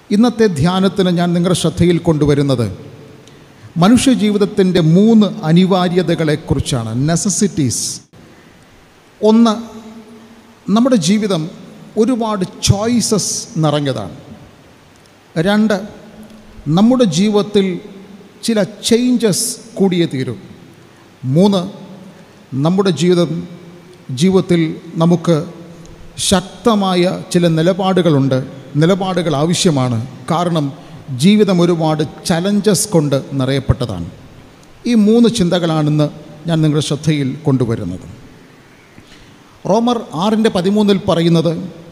ഇന്നത്തെ ധ്യാനത്തിന് ഞാൻ നിങ്ങളുടെ ശ്രദ്ധയിൽ കൊണ്ടുവരുന്നത് മനുഷ്യജീവിതത്തിൻ്റെ മൂന്ന് അനിവാര്യതകളെക്കുറിച്ചാണ് നെസസിറ്റീസ് ഒന്ന് നമ്മുടെ ജീവിതം ഒരുപാട് ചോയ്സസ് നിറഞ്ഞതാണ് രണ്ട് നമ്മുടെ ജീവിതത്തിൽ ചില ചേഞ്ചസ് കൂടിയേ തീരും മൂന്ന് നമ്മുടെ ജീവിതം ജീവിതത്തിൽ നമുക്ക് ശക്തമായ ചില നിലപാടുകളുണ്ട് നിലപാടുകൾ ആവശ്യമാണ് കാരണം ജീവിതം ഒരുപാട് ചലഞ്ചസ് കൊണ്ട് നിറയപ്പെട്ടതാണ് ഈ മൂന്ന് ചിന്തകളാണെന്ന് ഞാൻ നിങ്ങളുടെ ശ്രദ്ധയിൽ കൊണ്ടുവരുന്നത് റോമർ ആറിൻ്റെ പതിമൂന്നിൽ പറയുന്നത്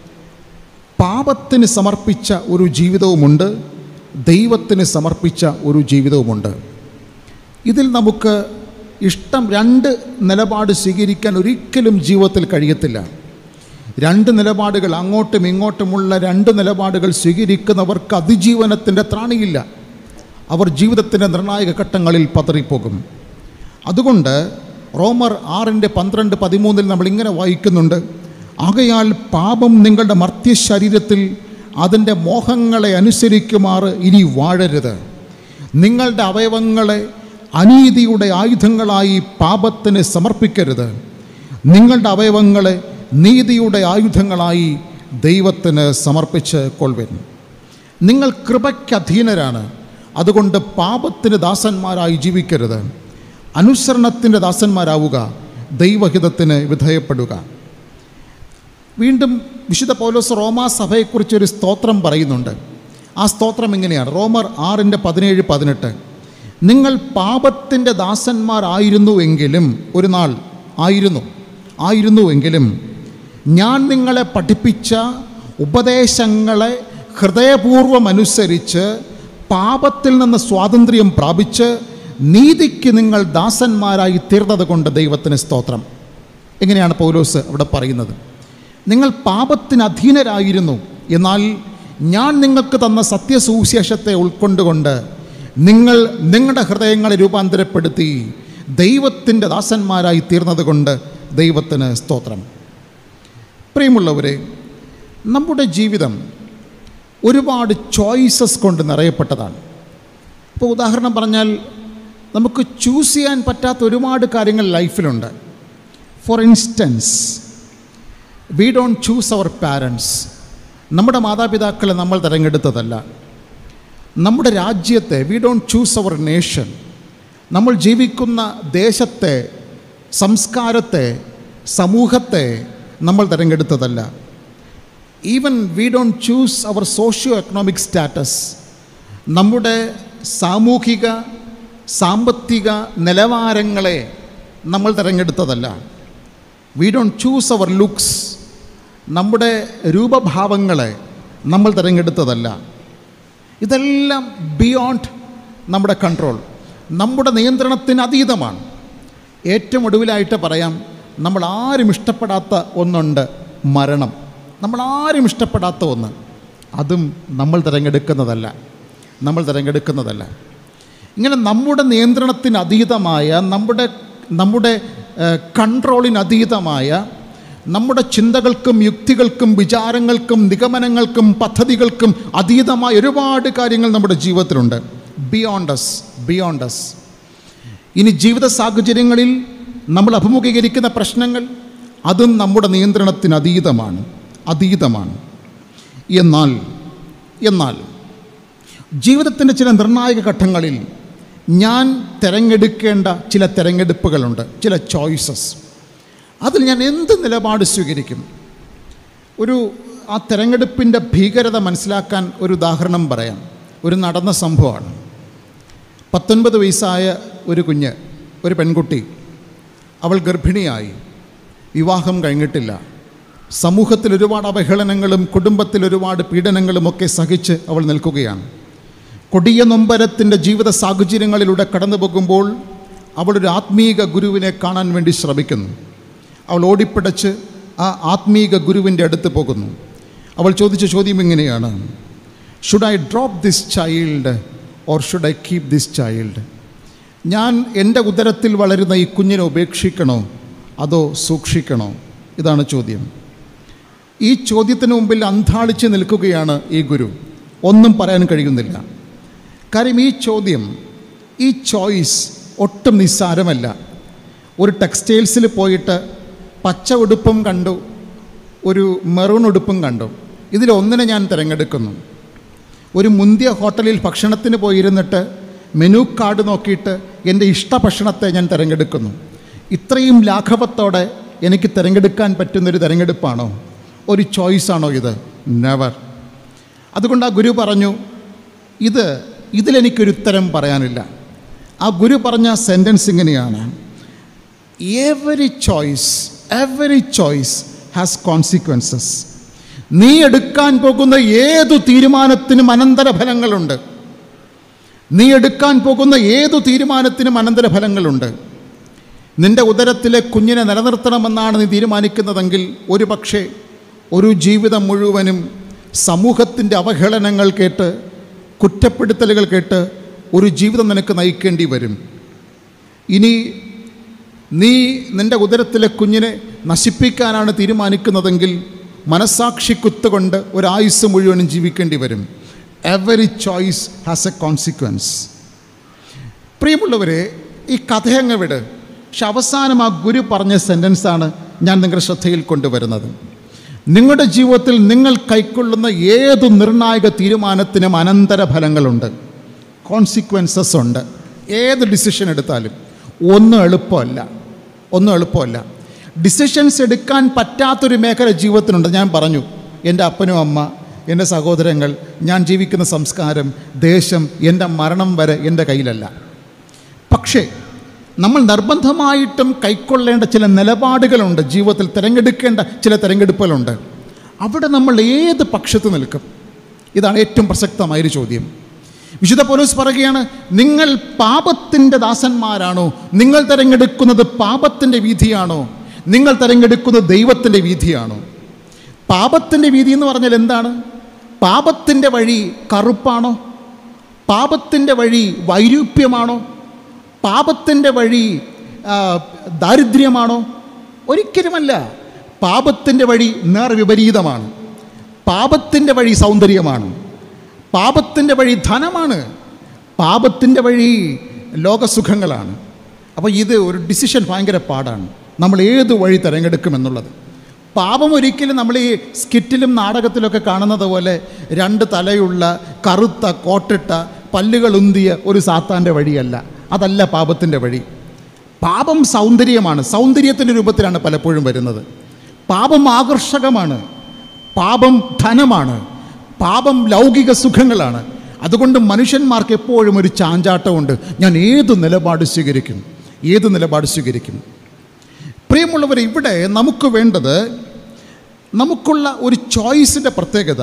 പാപത്തിന് സമർപ്പിച്ച ഒരു ജീവിതവുമുണ്ട് ദൈവത്തിന് സമർപ്പിച്ച ഒരു ജീവിതവുമുണ്ട് ഇതിൽ നമുക്ക് ഇഷ്ടം രണ്ട് നിലപാട് സ്വീകരിക്കാൻ ഒരിക്കലും ജീവിതത്തിൽ കഴിയത്തില്ല രണ്ട് നിലപാടുകൾ അങ്ങോട്ടും ഇങ്ങോട്ടുമുള്ള രണ്ട് നിലപാടുകൾ സ്വീകരിക്കുന്നവർക്ക് അതിജീവനത്തിൻ്റെ ത്രാണിയില്ല അവർ ജീവിതത്തിൻ്റെ നിർണായക ഘട്ടങ്ങളിൽ പതറിപ്പോകും അതുകൊണ്ട് റോമർ ആറിൻ്റെ പന്ത്രണ്ട് പതിമൂന്നിൽ നമ്മൾ ഇങ്ങനെ വായിക്കുന്നുണ്ട് ആകയാൽ പാപം നിങ്ങളുടെ മർത്യ ശരീരത്തിൽ അതിൻ്റെ മോഹങ്ങളെ അനുസരിക്കുമാറ് ഇനി വാഴരുത് നിങ്ങളുടെ അവയവങ്ങളെ അനീതിയുടെ ആയുധങ്ങളായി പാപത്തിന് സമർപ്പിക്കരുത് നിങ്ങളുടെ അവയവങ്ങളെ നീതിയുടെ ആയുധങ്ങളായി ദൈവത്തിന് സമർപ്പിച്ച് കൊള്ളുവിൻ നിങ്ങൾ കൃപയ്ക്ക് അധീനരാണ് അതുകൊണ്ട് പാപത്തിന് ദാസന്മാരായി ജീവിക്കരുത് അനുസരണത്തിൻ്റെ ദാസന്മാരാവുക ദൈവഹിതത്തിന് വിധേയപ്പെടുക വീണ്ടും വിശുദ്ധ പൗലോസ് റോമാ സഭയെക്കുറിച്ചൊരു സ്തോത്രം പറയുന്നുണ്ട് ആ സ്തോത്രം ഇങ്ങനെയാണ് റോമർ ആറിൻ്റെ പതിനേഴ് പതിനെട്ട് നിങ്ങൾ പാപത്തിൻ്റെ ദാസന്മാരായിരുന്നുവെങ്കിലും ഒരു നാൾ ആയിരുന്നു ആയിരുന്നുവെങ്കിലും ഞാൻ നിങ്ങളെ പഠിപ്പിച്ച ഉപദേശങ്ങളെ ഹൃദയപൂർവം അനുസരിച്ച് പാപത്തിൽ നിന്ന് സ്വാതന്ത്ര്യം പ്രാപിച്ച് നീതിക്ക് നിങ്ങൾ ദാസന്മാരായി തീർന്നത് കൊണ്ട് ദൈവത്തിന് സ്തോത്രം എങ്ങനെയാണ് പൗലോസ് അവിടെ പറയുന്നത് നിങ്ങൾ പാപത്തിന് അധീനരായിരുന്നു എന്നാൽ ഞാൻ നിങ്ങൾക്ക് തന്ന സത്യസുവിശേഷത്തെ ഉൾക്കൊണ്ടുകൊണ്ട് നിങ്ങൾ നിങ്ങളുടെ ഹൃദയങ്ങളെ രൂപാന്തരപ്പെടുത്തി ദൈവത്തിൻ്റെ ദാസന്മാരായി തീർന്നത് കൊണ്ട് ദൈവത്തിന് സ്തോത്രം പ്രിയമുള്ളവരെ നമ്മുടെ ജീവിതം ഒരുപാട് ചോയ്സസ് കൊണ്ട് നിറയപ്പെട്ടതാണ് ഇപ്പോൾ ഉദാഹരണം പറഞ്ഞാൽ നമുക്ക് ചൂസ് ചെയ്യാൻ പറ്റാത്ത ഒരുപാട് കാര്യങ്ങൾ ലൈഫിലുണ്ട് for instance we don't choose our parents നമ്മുടെ മാതാപിതാക്കളെ നമ്മൾ തിരഞ്ഞെടുത്തതല്ല നമ്മുടെ രാജ്യത്തെ we don't choose our nation നമ്മൾ ജീവിക്കുന്ന ദേശത്തെ സംസ്കാരത്തെ സമൂഹത്തെ നമ്മൾ തിരഞ്ഞെടുത്തതല്ല even we don't choose our socio economic status നമ്മുടെ സാമൂഹിക സാമ്പത്തിക നിലവാരങ്ങളെ നമ്മൾ തിരഞ്ഞെടുത്തതല്ല we don't choose our looks നമ്മുടെ രൂപഭാവങ്ങളെ നമ്മൾ തിരഞ്ഞെടുത്തതല്ല ഇതെല്ലാം ബിയോണ്ട് നമ്മുടെ കൺട്രോൾ നമ്മുടെ നിയന്ത്രണത്തിന് അതീതമാണ് ഏറ്റവും ഒടുവിലായിട്ട് പറയാം നമ്മൾ ആരും ഇഷ്ടപ്പെടാത്ത ഒന്നുണ്ട് മരണം നമ്മൾ ആരും ഇഷ്ടപ്പെടാത്ത ഒന്ന് അതും നമ്മൾ തിരഞ്ഞെടുക്കുന്നതല്ല നമ്മൾ തിരഞ്ഞെടുക്കുന്നതല്ല ഇങ്ങനെ നമ്മുടെ നിയന്ത്രണത്തിന് അതീതമായ നമ്മുടെ നമ്മുടെ കൺട്രോളിന് അതീതമായ നമ്മുടെ ചിന്തകൾക്കും യുക്തികൾക്കും വിചാരങ്ങൾക്കും നിഗമനങ്ങൾക്കും പദ്ധതികൾക്കും അതീതമായ ഒരുപാട് കാര്യങ്ങൾ നമ്മുടെ ജീവിതത്തിലുണ്ട് ബിയോണ്ടസ് ബിയോണ്ടസ് ഇനി ജീവിത സാഹചര്യങ്ങളിൽ നമ്മൾ അഭിമുഖീകരിക്കുന്ന പ്രശ്നങ്ങൾ അതും നമ്മുടെ നിയന്ത്രണത്തിന് അതീതമാണ് അതീതമാണ് എന്നാൽ എന്നാൽ ജീവിതത്തിൻ്റെ ചില നിർണായക ഘട്ടങ്ങളിൽ ഞാൻ തിരഞ്ഞെടുക്കേണ്ട ചില തിരഞ്ഞെടുപ്പുകളുണ്ട് ചില ചോയ്സസ് അതിൽ ഞാൻ എന്ത് നിലപാട് സ്വീകരിക്കും ഒരു ആ തിരഞ്ഞെടുപ്പിൻ്റെ ഭീകരത മനസ്സിലാക്കാൻ ഒരു ഉദാഹരണം പറയാം ഒരു നടന്ന സംഭവമാണ് പത്തൊൻപത് വയസ്സായ ഒരു കുഞ്ഞ് ഒരു പെൺകുട്ടി അവൾ ഗർഭിണിയായി വിവാഹം കഴിഞ്ഞിട്ടില്ല സമൂഹത്തിൽ ഒരുപാട് അവഹേളനങ്ങളും കുടുംബത്തിൽ ഒരുപാട് പീഡനങ്ങളും ഒക്കെ സഹിച്ച് അവൾ നിൽക്കുകയാണ് കൊടിയ നൊമ്പരത്തിൻ്റെ ജീവിത സാഹചര്യങ്ങളിലൂടെ കടന്നു പോകുമ്പോൾ അവളൊരു ആത്മീക ഗുരുവിനെ കാണാൻ വേണ്ടി ശ്രമിക്കുന്നു അവൾ ഓടിപ്പിടച്ച് ആ ആത്മീക ഗുരുവിൻ്റെ അടുത്ത് പോകുന്നു അവൾ ചോദിച്ച ചോദ്യം ഇങ്ങനെയാണ് should I drop this child or should I keep this child ഞാൻ എൻ്റെ ഉദരത്തിൽ വളരുന്ന ഈ കുഞ്ഞിനെ ഉപേക്ഷിക്കണോ അതോ സൂക്ഷിക്കണോ ഇതാണ് ചോദ്യം ഈ ചോദ്യത്തിന് മുമ്പിൽ അന്താളിച്ച് നിൽക്കുകയാണ് ഈ ഗുരു ഒന്നും പറയാൻ കഴിയുന്നില്ല കാര്യം ഈ ചോദ്യം ഈ ചോയ്സ് ഒട്ടും നിസ്സാരമല്ല ഒരു ടെക്സ്റ്റൈൽസിൽ പോയിട്ട് പച്ച ഉടുപ്പും കണ്ടു ഒരു മെറൂൺ ഉടുപ്പും കണ്ടു ഇതിലൊന്നിനെ ഞാൻ തിരഞ്ഞെടുക്കുന്നു ഒരു മുന്തിയ ഹോട്ടലിൽ ഭക്ഷണത്തിന് പോയിരുന്നിട്ട് മെനു കാർഡ് നോക്കിയിട്ട് എൻ്റെ ഇഷ്ടഭക്ഷണത്തെ ഞാൻ തിരഞ്ഞെടുക്കുന്നു ഇത്രയും ലാഘവത്തോടെ എനിക്ക് തിരഞ്ഞെടുക്കാൻ പറ്റുന്നൊരു തിരഞ്ഞെടുപ്പാണോ ഒരു ചോയ്സാണോ ഇത് നെവർ അതുകൊണ്ട് ആ ഗുരു പറഞ്ഞു ഇത് ഇതിലെനിക്കൊരു ഉത്തരം പറയാനില്ല ആ ഗുരു പറഞ്ഞ സെൻറ്റൻസ് ഇങ്ങനെയാണ് every choice every choice has consequences നീ എടുക്കാൻ പോകുന്ന ഏതു തീരുമാനത്തിനും അനന്തരഫലങ്ങളുണ്ട് നീ എടുക്കാൻ പോകുന്ന ഏതു തീരുമാനത്തിനും അനന്തരഫലങ്ങളുണ്ട് നിന്റെ ഉദരത്തിലെ കുഞ്ഞിനെ നിലനിർത്തണമെന്നാണ് നീ തീരുമാനിക്കുന്നതെങ്കിൽ ഒരു പക്ഷേ ഒരു ജീവിതം മുഴുവനും സമൂഹത്തിൻ്റെ അവഹേളനങ്ങൾ കേട്ട് കുറ്റപ്പെടുത്തലുകൾ കേട്ട് ഒരു ജീവിതം നിനക്ക് നയിക്കേണ്ടി വരും ഇനി നീ നിൻ്റെ ഉദരത്തിലെ കുഞ്ഞിനെ നശിപ്പിക്കാനാണ് തീരുമാനിക്കുന്നതെങ്കിൽ മനസാക്ഷി കുത്തുകൊണ്ട് ഒരായുസ് മുഴുവനും ജീവിക്കേണ്ടി വരും every choice has a consequence പ്രിയമുള്ളവരെ ഈ കഥയങ്ങ് വിട് പക്ഷെ അവസാനം ആ ഗുരു പറഞ്ഞ സെൻറ്റൻസാണ് ഞാൻ നിങ്ങളുടെ ശ്രദ്ധയിൽ കൊണ്ടുവരുന്നത് നിങ്ങളുടെ ജീവിതത്തിൽ നിങ്ങൾ കൈക്കൊള്ളുന്ന ഏതു നിർണായക തീരുമാനത്തിനും അനന്തരഫലങ്ങളുണ്ട് കോൺസിക്വൻസസ് ഉണ്ട് ഏത് ഡിസിഷൻ എടുത്താലും ഒന്നും എളുപ്പമല്ല ഒന്നും എളുപ്പമല്ല ഡിസിഷൻസ് എടുക്കാൻ പറ്റാത്തൊരു മേഖല ജീവിതത്തിനുണ്ട് ഞാൻ പറഞ്ഞു എൻ്റെ അപ്പനും അമ്മ എൻ്റെ സഹോദരങ്ങൾ ഞാൻ ജീവിക്കുന്ന സംസ്കാരം ദേശം എൻ്റെ മരണം വരെ എൻ്റെ കയ്യിലല്ല പക്ഷേ നമ്മൾ നിർബന്ധമായിട്ടും കൈക്കൊള്ളേണ്ട ചില നിലപാടുകളുണ്ട് ജീവിതത്തിൽ തിരഞ്ഞെടുക്കേണ്ട ചില തിരഞ്ഞെടുപ്പുകളുണ്ട് അവിടെ നമ്മൾ ഏത് പക്ഷത്ത് നിൽക്കും ഇതാണ് ഏറ്റവും പ്രസക്തമായൊരു ചോദ്യം വിശുദ്ധ പോലീസ് പറയുകയാണ് നിങ്ങൾ പാപത്തിൻ്റെ ദാസന്മാരാണോ നിങ്ങൾ തിരഞ്ഞെടുക്കുന്നത് പാപത്തിൻ്റെ വീതിയാണോ നിങ്ങൾ തിരഞ്ഞെടുക്കുന്നത് ദൈവത്തിൻ്റെ വീതിയാണോ പാപത്തിൻ്റെ വീതി എന്ന് പറഞ്ഞാൽ എന്താണ് പാപത്തിൻ്റെ വഴി കറുപ്പാണോ പാപത്തിൻ്റെ വഴി വൈരൂപ്യമാണോ പാപത്തിൻ്റെ വഴി ആ, ദാരിദ്ര്യമാണോ ഒരിക്കലുമല്ല പാപത്തിൻ്റെ വഴി നേർവിപരീതമാണ് പാപത്തിൻ്റെ വഴി സൗന്ദര്യമാണ് പാപത്തിൻ്റെ വഴി ധനമാണ് പാപത്തിൻ്റെ വഴി ലോകസുഖങ്ങളാണ് അപ്പോൾ ഇത് ഒരു ഡിസിഷൻ ഭയങ്കര പാടാണ് നമ്മൾ ഏത് വഴി തിരഞ്ഞെടുക്കുമെന്നുള്ളത് പാപം ഒരിക്കലും നമ്മൾ ഈ സ്കിറ്റിലും നാടകത്തിലൊക്കെ കാണുന്നത് പോലെ രണ്ട് തലയുള്ള കറുത്ത കോട്ടിട്ട പല്ലുകളുന്തിയ ഒരു സാത്താൻ്റെ വഴിയല്ല അതല്ല പാപത്തിൻ്റെ വഴി പാപം സൗന്ദര്യമാണ് സൗന്ദര്യത്തിൻ്റെ രൂപത്തിലാണ് പലപ്പോഴും വരുന്നത് പാപം ആകർഷകമാണ് പാപം ധനമാണ് പാപം ലൗകിക സുഖങ്ങളാണ് അതുകൊണ്ട് മനുഷ്യന്മാർക്ക് എപ്പോഴും ഒരു ചാഞ്ചാട്ടമുണ്ട് ഞാൻ ഏത് നിലപാട് സ്വീകരിക്കും ഏത് നിലപാട് സ്വീകരിക്കും പ്രിയമുള്ളവർ ഇവിടെ നമുക്ക് വേണ്ടത് നമുക്കുള്ള ഒരു ചോയ്സിൻ്റെ പ്രത്യേകത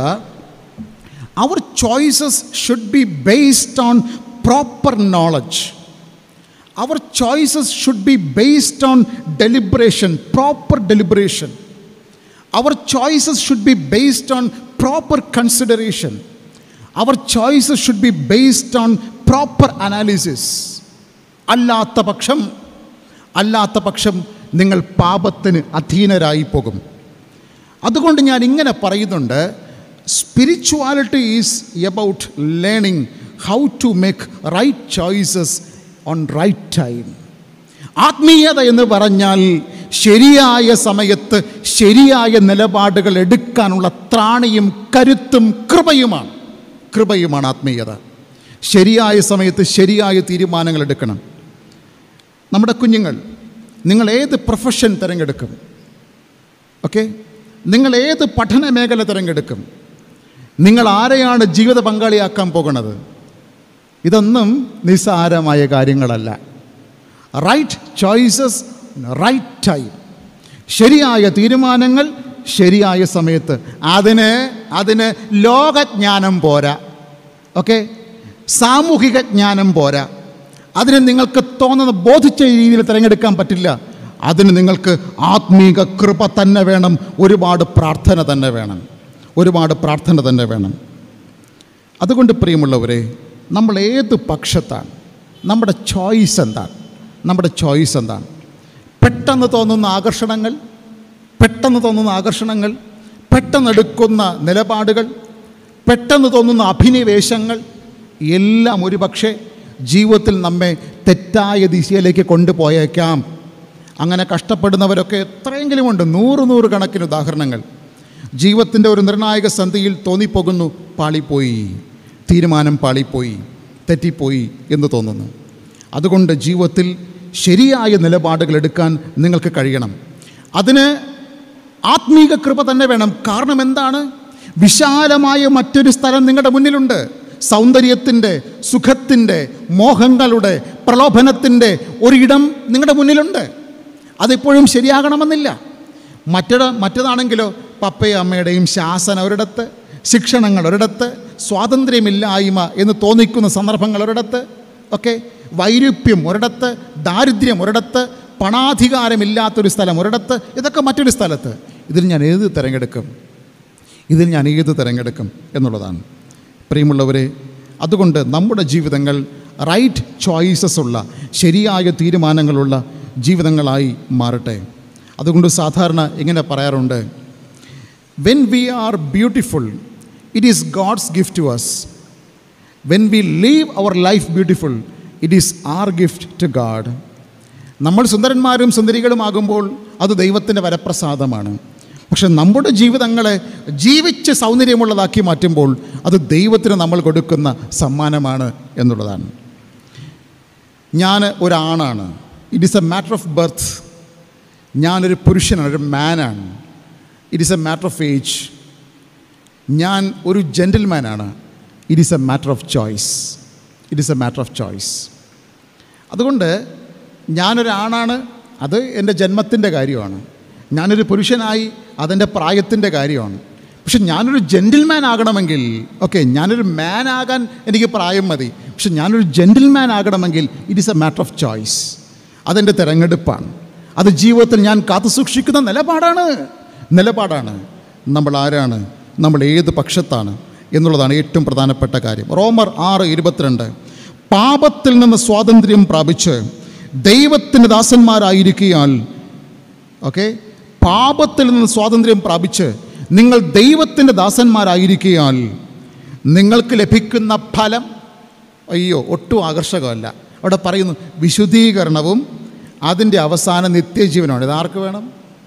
our choices should be based on proper knowledge our choices should be based on deliberation proper deliberation our choices should be based on proper consideration our choices should be based on proper analysis അല്ലാത്ത പക്ഷം അല്ലാത്ത പക്ഷം നിങ്ങൾ പാപത്തിന് അധീനരായി പോകും അതുകൊണ്ട് ഞാൻ ഇങ്ങനെ പറയുന്നുണ്ട് spirituality is about learning how to make right choices on right time ആത്മീയത എന്ന് പറഞ്ഞാൽ ശരിയായ സമയത്ത് ശരിയായ നിലപാടുകൾ എടുക്കാനുള്ള ത്രാണിയും കരുത്തും കൃപയുമാണ് കൃപയുമാണ് ആത്മീയത ശരിയായ സമയത്ത് ശരിയായ തീരുമാനങ്ങൾ എടുക്കണം നമ്മുടെ കുഞ്ഞുങ്ങൾ നിങ്ങൾ ഏത് പ്രൊഫഷൻ തിരഞ്ഞെടുക്കും ഓക്കെ നിങ്ങൾ ഏത് പഠന മേഖല തിരഞ്ഞെടുക്കും നിങ്ങൾ ആരെയാണ് ജീവിത പങ്കാളിയാക്കാൻ പോകുന്നത് ഇതൊന്നും നിസ്സാരമായ കാര്യങ്ങളല്ല റൈറ്റ് ചോയ്സസ് റൈറ്റ് ടൈം ശരിയായ തീരുമാനങ്ങൾ ശരിയായ സമയത്ത് അതിന് അതിന് ലോകജ്ഞാനം പോരാ ഓക്കെ സാമൂഹിക ജ്ഞാനം പോരാ അതിന് നിങ്ങൾക്ക് തോന്നുന്ന ബോധിച്ച രീതിയിൽ തിരഞ്ഞെടുക്കാൻ പറ്റില്ല അതിന് നിങ്ങൾക്ക് ആത്മീക കൃപ തന്നെ വേണം ഒരുപാട് പ്രാർത്ഥന തന്നെ വേണം ഒരുപാട് പ്രാർത്ഥന തന്നെ വേണം അതുകൊണ്ട് പ്രിയമുള്ളവരെ നമ്മൾ ഏത് പക്ഷത്താണ് നമ്മുടെ ചോയ്സ് എന്താണ് നമ്മുടെ ചോയ്സ് എന്താണ് പെട്ടെന്ന് തോന്നുന്ന ആകർഷണങ്ങൾ പെട്ടെന്ന് തോന്നുന്ന ആകർഷണങ്ങൾ പെട്ടെന്ന് എടുക്കുന്ന നിലപാടുകൾ പെട്ടെന്ന് തോന്നുന്ന അഭിനിവേശങ്ങൾ എല്ലാം ഒരുപക്ഷെ ജീവിതത്തിൽ നമ്മെ തെറ്റായ ദിശയിലേക്ക് കൊണ്ടുപോയേക്കാം അങ്ങനെ കഷ്ടപ്പെടുന്നവരൊക്കെ എത്രയെങ്കിലും ഉണ്ട് നൂറ് നൂറ് കണക്കിന് ഉദാഹരണങ്ങൾ ജീവിതത്തിൻ്റെ ഒരു നിർണായക സന്ധിയിൽ തോന്നിപ്പോകുന്നു പാളിപ്പോയി തീരുമാനം പാളിപ്പോയി തെറ്റിപ്പോയി എന്ന് തോന്നുന്നു അതുകൊണ്ട് ജീവിതത്തിൽ ശരിയായ നിലപാടുകൾ എടുക്കാൻ നിങ്ങൾക്ക് കഴിയണം അതിന് ആത്മീക കൃപ തന്നെ വേണം കാരണം എന്താണ് വിശാലമായ മറ്റൊരു സ്ഥലം നിങ്ങളുടെ മുന്നിലുണ്ട് സൗന്ദര്യത്തിൻ്റെ സുഖത്തിൻ്റെ മോഹങ്ങളുടെ പ്രലോഭനത്തിൻ്റെ ഒരിടം നിങ്ങളുടെ മുന്നിലുണ്ട് അതിപ്പോഴും ശരിയാകണമെന്നില്ല മറ്റൊരു മറ്റതാണെങ്കിലോ പപ്പയും അമ്മയുടെയും ശാസന ഒരിടത്ത് ശിക്ഷണങ്ങൾ ഒരിടത്ത് സ്വാതന്ത്ര്യമില്ലായ്മ എന്ന് തോന്നിക്കുന്ന സന്ദർഭങ്ങൾ ഒരിടത്ത് ഒക്കെ വൈരുപ്യം ഒരിടത്ത് ദാരിദ്ര്യം ഒരിടത്ത് പണാധികാരമില്ലാത്തൊരു സ്ഥലം ഒരിടത്ത് ഇതൊക്കെ മറ്റൊരു സ്ഥലത്ത് ഇതിൽ ഞാൻ ഏത് തിരഞ്ഞെടുക്കും ഇതിൽ ഞാൻ ഏത് തിരഞ്ഞെടുക്കും എന്നുള്ളതാണ് പ്രിയമുള്ളവരെ അതുകൊണ്ട് നമ്മുടെ ജീവിതങ്ങൾ റൈറ്റ് ചോയ്സസ് ഉള്ള ശരിയായ തീരുമാനങ്ങളുള്ള ജീവിതങ്ങളായി മാറട്ടെ അതുകൊണ്ട് സാധാരണ ഇങ്ങനെ പറയാറുണ്ട് when we are beautiful it is God's gift to us when we leave our life beautiful it is our gift to God നമ്മൾ സുന്ദരന്മാരും സുന്ദരികളുമാകുമ്പോൾ അത് ദൈവത്തിൻ്റെ വരപ്രസാദമാണ് പക്ഷെ നമ്മുടെ ജീവിതങ്ങളെ ജീവിച്ച് സൗന്ദര്യമുള്ളതാക്കി മാറ്റുമ്പോൾ അത് ദൈവത്തിന് നമ്മൾ കൊടുക്കുന്ന സമ്മാനമാണ് എന്നുള്ളതാണ് ഞാൻ ഒരാണാണ് it is a matter of birth ഞാനൊരു പുരുഷനാണ് ഒരു മാനാണ് it is a matter of age ഞാൻ ഒരു ജെൻറ്റിൽമാനാണ് it is a matter of choice it is a matter of choice അതുകൊണ്ട് ഞാനൊരാണാണ് അത് എൻ്റെ ജന്മത്തിൻ്റെ കാര്യമാണ് ഞാനൊരു പുരുഷനായി അതെൻ്റെ പ്രായത്തിൻ്റെ കാര്യമാണ് പക്ഷെ ഞാനൊരു ജെൻറ്റിൽമാൻ ആകണമെങ്കിൽ ഓക്കെ ഞാനൊരു മാൻ ആകാൻ എനിക്ക് പ്രായം മതി പക്ഷെ ഞാനൊരു ജെൻറ്റിൽമാൻ ആകണമെങ്കിൽ it is a matter of choice അതെൻ്റെ തിരഞ്ഞെടുപ്പാണ് അത് ജീവിതത്തിൽ ഞാൻ കാത്തു സൂക്ഷിക്കുന്ന നിലപാടാണ് നിലപാടാണ് നമ്മൾ ആരാണ് നമ്മൾ ഏത് പക്ഷത്താണ് എന്നുള്ളതാണ് ഏറ്റവും പ്രധാനപ്പെട്ട കാര്യം റോമർ ആറ് ഇരുപത്തിരണ്ട് പാപത്തിൽ നിന്ന് സ്വാതന്ത്ര്യം പ്രാപിച്ച് ദൈവത്തിൻ്റെ ദാസന്മാരായിരിക്കിയാൽ ഓക്കെ പാപത്തിൽ നിന്ന് സ്വാതന്ത്ര്യം പ്രാപിച്ച് നിങ്ങൾ ദൈവത്തിൻ്റെ ദാസന്മാരായിരിക്കിയാൽ നിങ്ങൾക്ക് ലഭിക്കുന്ന ഫലം അയ്യോ ഒട്ടും ആകർഷകമല്ല അവിടെ പറയുന്നു വിശുദ്ധീകരണവും അതിൻ്റെ അവസാന നിത്യജീവനമാണ് ഇതാർക്ക് വേണം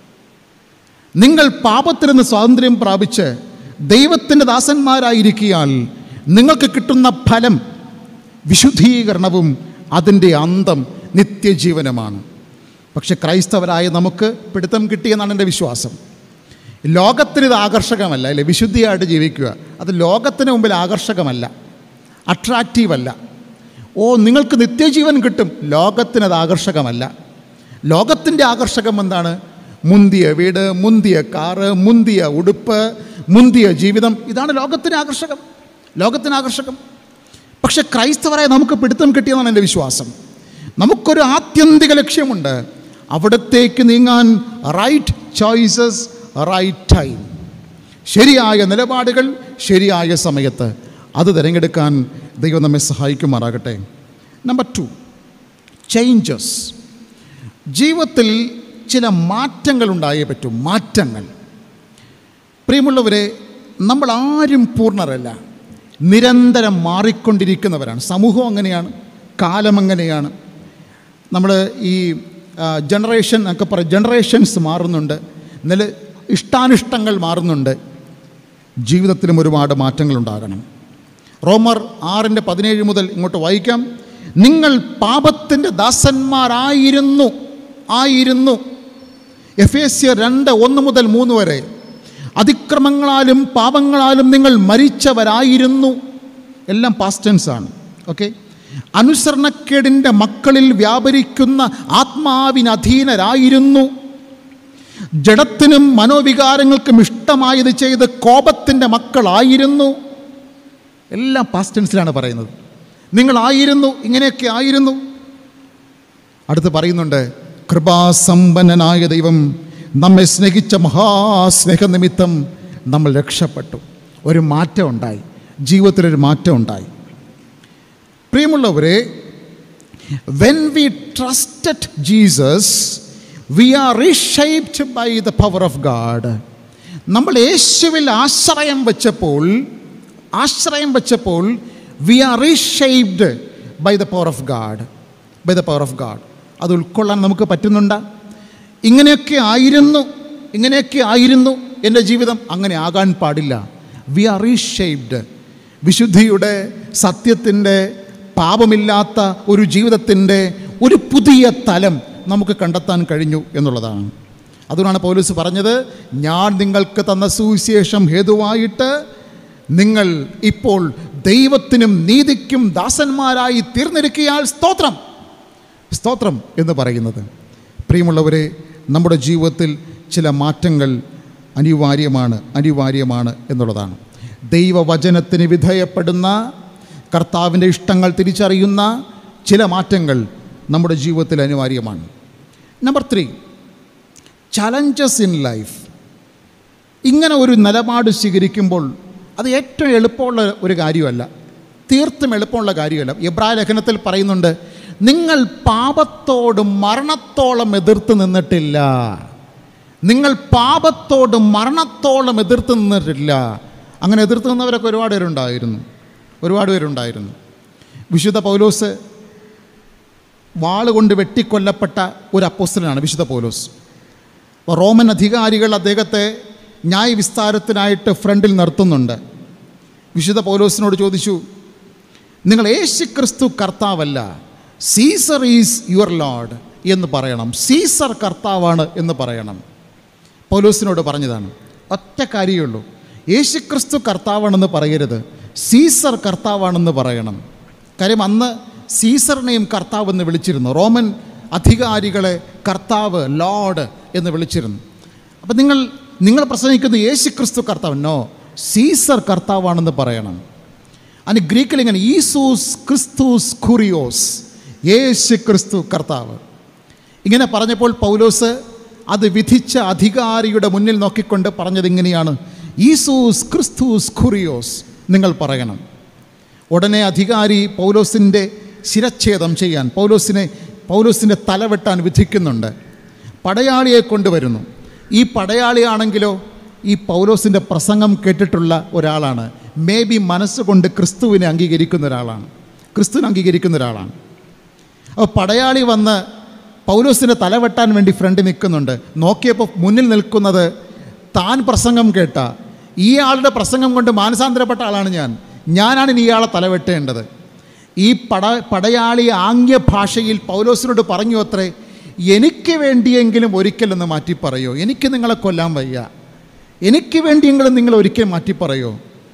നിങ്ങൾ പാപത്തിൽ നിന്ന് സ്വാതന്ത്ര്യം പ്രാപിച്ച് ദൈവത്തിൻ്റെ ദാസന്മാരായിരിക്കിയാൽ നിങ്ങൾക്ക് കിട്ടുന്ന ഫലം വിശുദ്ധീകരണവും അതിൻ്റെ അന്തം നിത്യജീവനമാണ് പക്ഷെ ക്രൈസ്തവരായ നമുക്ക് പിടുത്തം കിട്ടിയെന്നാണ് എൻ്റെ വിശ്വാസം ലോകത്തിന് ഇത് ആകർഷകമല്ല അല്ലേ വിശുദ്ധിയായിട്ട് ജീവിക്കുക അത് ലോകത്തിന് മുമ്പിൽ ആകർഷകമല്ല അട്രാക്റ്റീവല്ല ഓ നിങ്ങൾക്ക് നിത്യജീവൻ കിട്ടും ലോകത്തിനത് ആകർഷകമല്ല ലോകത്തിൻ്റെ ആകർഷകം എന്താണ് മുന്തിയ വീട് മുന്തിയ കാറ് മുന്തിയ ഉടുപ്പ് മുന്തിയ ജീവിതം ഇതാണ് ലോകത്തിന് ആകർഷകം ലോകത്തിന് ആകർഷകം പക്ഷെ ക്രൈസ്തവരായ നമുക്ക് പിടുത്തം കിട്ടിയെന്നാണ് എൻ്റെ വിശ്വാസം നമുക്കൊരു ആത്യന്തിക ലക്ഷ്യമുണ്ട് അവിടത്തേക്ക് നീങ്ങാൻ റൈറ്റ് ചോയ്സസ് റൈറ്റ് ടൈം ശരിയായ നിലപാടുകൾ ശരിയായ സമയത്ത് അത് തിരഞ്ഞെടുക്കാൻ ദൈവം നമ്മെ സഹായിക്കുമാറാകട്ടെ നമ്പർ ടു ചേഞ്ചസ് ജീവിതത്തിൽ ചില മാറ്റങ്ങൾ ഉണ്ടായേ പറ്റൂ മാറ്റങ്ങൾ പ്രിയമുള്ളവരെ നമ്മൾ ആരും പൂർണ്ണരല്ല നിരന്തരം മാറിക്കൊണ്ടിരിക്കുന്നവരാണ് സമൂഹം അങ്ങനെയാണ് കാലം അങ്ങനെയാണ് നമ്മൾ ഈ ജനറേഷൻ ഒക്കെ പറയും ജനറേഷൻസ് മാറുന്നുണ്ട് നില ഇഷ്ടാനിഷ്ടങ്ങൾ മാറുന്നുണ്ട് ജീവിതത്തിലും ഒരുപാട് മാറ്റങ്ങൾ ഉണ്ടാകണം റോമർ ആറിൻ്റെ പതിനേഴ് മുതൽ ഇങ്ങോട്ട് വായിക്കാം നിങ്ങൾ പാപത്തിൻ്റെ ദാസന്മാരായിരുന്നു ആയിരുന്നു എഫ് എസ് സി രണ്ട് ഒന്ന് മുതൽ മൂന്ന് വരെ അതിക്രമങ്ങളാലും പാപങ്ങളാലും നിങ്ങൾ മരിച്ചവരായിരുന്നു എല്ലാം പാസ്റ്റൻസ് ആണ് ഓക്കെ അനുസരണക്കേടിൻ്റെ മക്കളിൽ വ്യാപരിക്കുന്ന ആത്മാവിനധീനരായിരുന്നു ജഡത്തിനും മനോവികാരങ്ങൾക്കും ഇഷ്ടമായത് ചെയ്ത് കോപത്തിൻ്റെ മക്കളായിരുന്നു എല്ലാം പാസ്റ്റൻസിലാണ് പറയുന്നത് നിങ്ങളായിരുന്നു ഇങ്ങനെയൊക്കെ ആയിരുന്നു അടുത്ത് പറയുന്നുണ്ട് കൃപാസമ്പന്നനായ ദൈവം നമ്മെ സ്നേഹിച്ച മഹാസ്നേഹനിമിത്തം നമ്മൾ രക്ഷപ്പെട്ടു ഒരു മാറ്റം ഉണ്ടായി ജീവിതത്തിലൊരു മാറ്റം ഉണ്ടായി പ്രിയമുള്ളവരെ when we trusted Jesus we are reshaped by the power of God നമ്മൾ യേശുവിൽ ആശ്രയം വെച്ചപ്പോൾ ആശ്രയം വെച്ചപ്പോൾ we are reshaped by the power of God by the power of God അത് ഉൾക്കൊള്ളാൻ നമുക്ക് പറ്റുന്നുണ്ട് ഇങ്ങനെയൊക്കെ ആയിരുന്നു ഇങ്ങനെയൊക്കെ ആയിരുന്നു എൻ്റെ ജീവിതം അങ്ങനെ ആകാൻ പാടില്ല വി ആർ റീഷെയ്പ്ഡ് വിശുദ്ധിയുടെ സത്യത്തിൻ്റെ പാപമില്ലാത്ത ഒരു ജീവിതത്തിൻ്റെ ഒരു പുതിയ തലം നമുക്ക് കണ്ടെത്താൻ കഴിഞ്ഞു എന്നുള്ളതാണ് അതുകൊണ്ടാണ് പൗലൂസ് പറഞ്ഞത് ഞാൻ നിങ്ങൾക്ക് തന്ന സുവിശേഷം ഹേതുവായിട്ട് നിങ്ങൾ ഇപ്പോൾ ദൈവത്തിനും നീതിക്കും ദാസന്മാരായി തീർന്നിരിക്കയാൽ സ്തോത്രം സ്തോത്രം എന്ന് പറയുന്നത് പ്രിയമുള്ളവരെ നമ്മുടെ ജീവിതത്തിൽ ചില മാറ്റങ്ങൾ അനിവാര്യമാണ് അനിവാര്യമാണ് എന്നുള്ളതാണ് ദൈവവചനത്തിന് വിധേയപ്പെടുന്ന കർത്താവിൻ്റെ ഇഷ്ടങ്ങൾ തിരിച്ചറിയുന്ന ചില മാറ്റങ്ങൾ നമ്മുടെ ജീവിതത്തിൽ അനിവാര്യമാണ് number three challenges in life ഇങ്ങനെ ഒരു നിലപാട് സ്വീകരിക്കുമ്പോൾ അത് ഏറ്റവും എളുപ്പമുള്ള ഒരു കാര്യമല്ല തീർത്തും എളുപ്പമുള്ള കാര്യമല്ല ഇബ്രാഹിം ലേഖനത്തിൽ പറയുന്നുണ്ട് നിങ്ങൾ പാപത്തോട് മരണത്തോളം എതിർത്ത് നിന്നിട്ടില്ല നിങ്ങൾ പാപത്തോട് മരണത്തോളം എതിർത്ത് നിന്നിട്ടില്ല അങ്ങനെ എതിർത്ത് നിന്നവരൊക്കെ ഒരുപാട് പേരുണ്ടായിരുന്നു ഒരുപാട് പേരുണ്ടായിരുന്നു വിശുദ്ധ പൗലോസ് വാളുകൊണ്ട് വെട്ടിക്കൊല്ലപ്പെട്ട ഒരു അപ്പോസ്റ്റലാണ് വിശുദ്ധ പൗലോസ് അപ്പോൾ റോമൻ അധികാരികൾ അദ്ദേഹത്തെ ന്യായവിസ്താരത്തിനായിട്ട് ഫ്രണ്ടിൽ നിർത്തുന്നുണ്ട് വിശുദ്ധ പൗലോസിനോട് ചോദിച്ചു നിങ്ങൾ യേശു ക്രിസ്തു കർത്താവല്ല സീസർ ഈസ് യുവർ ലോഡ് എന്ന് പറയണം സീസർ കർത്താവാണ് എന്ന് പറയണം പൗലോസിനോട് പറഞ്ഞതാണ് ഒറ്റ കാര്യമുള്ളൂ യേശു ക്രിസ്തു കർത്താവാണെന്ന് പറയരുത് സീസർ കർത്താവാണെന്ന് പറയണം കാര്യം അന്ന് സീസറിനെയും കർത്താവ് എന്ന് വിളിച്ചിരുന്നു റോമൻ അധികാരികളെ കർത്താവ് ലോഡ് എന്ന് വിളിച്ചിരുന്നു അപ്പം നിങ്ങൾ നിങ്ങൾ പ്രസംഗിക്കുന്ന യേശു ക്രിസ്തു കർത്താവ് നോ സീസർ കർത്താവാണെന്ന് പറയണം അതിന് ഗ്രീക്കിൽ ഇങ്ങനെ ഈസൂസ് ക്രിസ്തുസ് കുറിയോസ് യേശു ക്രിസ്തു കർത്താവ് ഇങ്ങനെ പറഞ്ഞപ്പോൾ പൗലോസ് അത് വിധിച്ച അധികാരിയുടെ മുന്നിൽ നോക്കിക്കൊണ്ട് പറഞ്ഞത് ഇങ്ങനെയാണ് ഈസൂസ് ക്രിസ്തുസ് കുറിയോസ് നിങ്ങൾ പറയണം ഉടനെ അധികാരി പൗലോസിൻ്റെ ശിരച്ഛേദം ചെയ്യാൻ പൗലോസിനെ പൗലോസിൻ്റെ തലവെട്ടാൻ വിധിക്കുന്നുണ്ട് പടയാളിയെ കൊണ്ടുവരുന്നു ഈ പടയാളിയാണെങ്കിലോ ഈ പൗലോസിൻ്റെ പ്രസംഗം കേട്ടിട്ടുള്ള ഒരാളാണ് മേ ബി മനസ്സുകൊണ്ട് ക്രിസ്തുവിനെ അംഗീകരിക്കുന്ന ഒരാളാണ് ക്രിസ്തുവിനെ അംഗീകരിക്കുന്ന ഒരാളാണ് അപ്പോൾ പടയാളി വന്ന് പൗലോസിൻ്റെ തലവെട്ടാൻ വേണ്ടി ഫ്രണ്ട് നിൽക്കുന്നുണ്ട് നോക്കിയപ്പോൾ മുന്നിൽ നിൽക്കുന്നത് താൻ പ്രസംഗം കേട്ട ഈ ആളുടെ പ്രസംഗം കൊണ്ട് മാനസാന്തരപ്പെട്ട ആളാണ് ഞാൻ ഞാനാണ് ഇനി ഇയാളെ തലവെട്ടേണ്ടത് ഈ പട പടയാളി ആംഗ്യ ഭാഷയിൽ പൗലോസിനോട് പറഞ്ഞു അത്രേ എനിക്ക് വേണ്ടിയെങ്കിലും ഒരിക്കലൊന്ന് മാറ്റി പറയോ എനിക്ക് നിങ്ങളെ കൊല്ലാൻ വയ്യ എനിക്ക് വേണ്ടിയെങ്കിലും നിങ്ങൾ ഒരിക്കൽ മാറ്റി പറയോ